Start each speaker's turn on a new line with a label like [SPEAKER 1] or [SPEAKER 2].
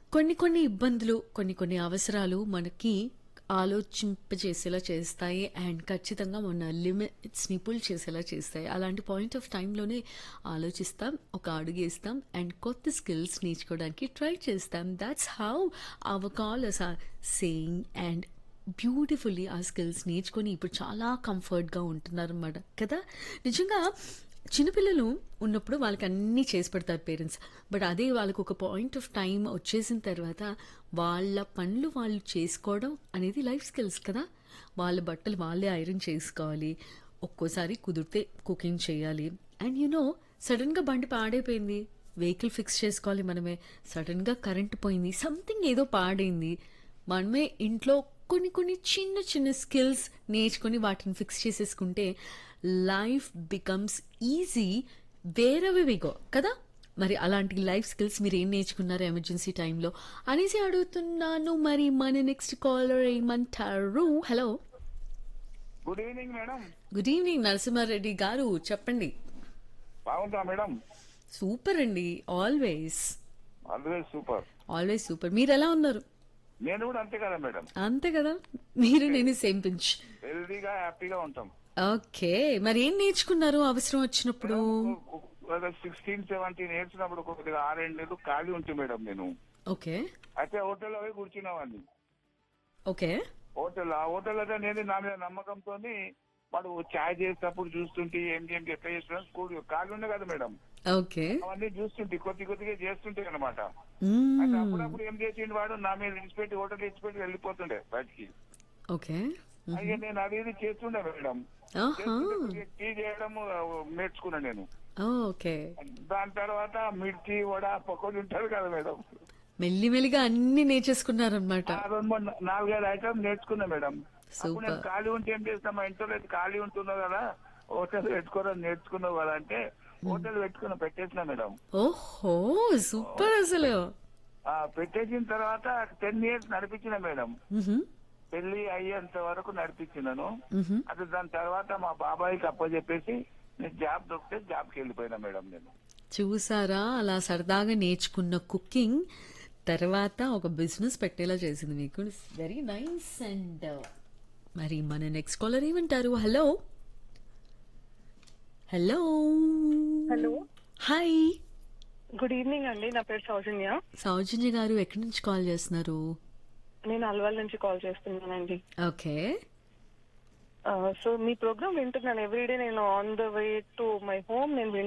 [SPEAKER 1] కొన్ని కొన్ని ఇబ్బందులు కొన్ని కొన్ని అవసరాలు మనకి ఆలోచింపజేసేలా చేస్తాయి అండ్ ఖచ్చితంగా మన లిమిట్స్ని పుల్ చేసేలా చేస్తాయి అలాంటి పాయింట్ ఆఫ్ టైంలోనే ఆలోచిస్తాం ఒక అడుగు వేస్తాం అండ్ కొత్త స్కిల్స్ నేర్చుకోవడానికి ట్రై చేస్తాం that's how our callers are saying and beautifully ఆ స్కిల్స్ నేర్చుకొని ఇప్పుడు చాలా కంఫర్ట్గా ఉంటున్నారన్నమాట కదా నిజంగా చిన్నపిల్లలు ఉన్నప్పుడు వాళ్ళకి అన్నీ చేసి పెడతారు పేరెంట్స్ బట్ అదే వాళ్ళకు ఒక పాయింట్ ఆఫ్ టైం వచ్చేసిన తర్వాత వాళ్ళ పనులు వాళ్ళు చేసుకోవడం అనేది లైఫ్ స్కిల్స్ కదా వాళ్ళ బట్టలు వాళ్ళే ఐరన్ చేసుకోవాలి ఒక్కోసారి కుదిరితే కుకింగ్ చేయాలి అండ్ యూనో సడన్గా బండి పాడైపోయింది వెహికల్ ఫిక్స్ చేసుకోవాలి మనమే సడన్గా కరెంట్ పోయింది సంథింగ్ ఏదో పాడైంది మనమే ఇంట్లో కొన్ని కొన్ని చిన్న చిన్న స్కిల్స్ నేర్చుకొని వాటిని ఫిక్స్ చేసేసుకుంటే లైఫ్ బికమ్స్ ఈజీ వేరవి విగో కదా మరి అలాంటి లైఫ్ స్కిల్స్ మీరు ఏం నేర్చుకున్నారు ఎమర్జెన్సీ టైంలో అనేసి అడుగుతున్నాను మరి మన నెక్స్ట్ కాలర్ ఏమంటారు hello
[SPEAKER 2] good evening madam
[SPEAKER 1] good evening Narasimha Reddy గారు చెప్పండి
[SPEAKER 2] బాగుందా మేడం
[SPEAKER 1] సూపర్ అండి always
[SPEAKER 2] always super
[SPEAKER 1] always super మీరు ఎలా ఉన్నారు
[SPEAKER 2] నేను కూడా అంతే కదా మేడం
[SPEAKER 1] అంతే కదా మీరు నేను సేమ్ పించ్
[SPEAKER 2] హెల్దీగా హ్యాపీగా ఉంటాం
[SPEAKER 1] ఓకే మరి ఏం నేర్చుకున్నారు అవసరం వచ్చినప్పుడు
[SPEAKER 2] సిక్స్టీన్ సెవెంటీన్ నేర్చినప్పుడు కొద్దిగా ఆరేడు నెలలు ఖాళీ ఉంటుంది మేడం నేను
[SPEAKER 1] ఓకే
[SPEAKER 2] అయితే హోటల్లో పోయి కూర్చునేవాడిని
[SPEAKER 1] ఓకే
[SPEAKER 2] హోటల్ ఆ హోటల్ అయితే నేను నా మీద నమ్మకంతో వాడు చాయ్ చేసేటప్పుడు చూస్తుంటే ఏం ఏం ఎట్లా చేస్తున్నా స్కూల్ ఖాళీ ఉండే కదా మేడం
[SPEAKER 1] ఓకే
[SPEAKER 2] అవన్నీ చూస్తుంటే కొద్ది కొద్దిగా చేస్తుంటే అనమాట
[SPEAKER 1] మ్మ్.
[SPEAKER 2] అయితే అప్పుడప్పుడు ఏం చేసిండు వాడు నా మీద విడిచిపెట్టి హోటల్ విడిచిపెట్టి వెళ్ళిపోతుండే బయటికి
[SPEAKER 1] ఓకే
[SPEAKER 2] అయ్యా నేను అది ఇది చేస్తుండే మేడం
[SPEAKER 1] ఆహా
[SPEAKER 2] టీ చేయడం నేర్చుకున్నా నేను
[SPEAKER 1] ఓకే
[SPEAKER 2] దాని తర్వాత మిర్చి వడ పకోడీ ఉంటారు కదా మేడం
[SPEAKER 1] మెల్లిమెల్లిగా అన్ని నేర్చేసుకున్నారనమాట
[SPEAKER 2] ఆ రెండు మూడు నాలుగైదు ఐటమ్ నేర్చుకున్నా మేడం అప్పుడు
[SPEAKER 1] సూపర్
[SPEAKER 2] నేను ఖాళీ ఉంటే ఏం చేస్తా మా ఇంట్లో లేదు ఖాళీ ఉంటున్నావు కదా హోటల్ పెట్టుకోవడం నేర్చుకున్నావు కదా అంటే హోటల్ పెట్టుకున్నా పెట్టేసిన మేడం
[SPEAKER 1] ఓహో సూపర్ అసలు
[SPEAKER 2] ఆ పెట్టేసిన తర్వాత టెన్ ఇయర్స్ నడిపించిన మేడం
[SPEAKER 1] మ్హమ్.
[SPEAKER 2] పెళ్లి అయ్యేంత వరకు నడిపించినాను
[SPEAKER 1] మ్హమ్.
[SPEAKER 2] అది దాని తర్వాత మా బాబాయ్కి అప్పచెప్పేసి నేను జాబ్ దొరికితే జాబ్కి వెళ్ళిపోయినా మేడం నేను
[SPEAKER 1] చూసారా అలా సరదాగా నేర్చుకున్న కుకింగ్ తర్వాత ఒక బిజినెస్ పెట్టేలా చేసింది మీకు వెరీ నైస్ అండ్ మరి మన నెక్స్ట్ కాలర్ ఏమంటారు hello hello
[SPEAKER 3] hello
[SPEAKER 1] hi
[SPEAKER 3] good evening అండి నా పేరు సౌజన్య
[SPEAKER 1] సౌజన్య గారు ఎక్కడి నుంచి కాల్ చేస్తున్నారు
[SPEAKER 3] నేను అల్వాల్ నుంచి కాల్ చేస్తున్నానండి
[SPEAKER 1] ఓకే
[SPEAKER 3] సో మీ ప్రోగ్రామ్ వింటున్నాను ఎవ్రీడే నేను on the way to my home నేను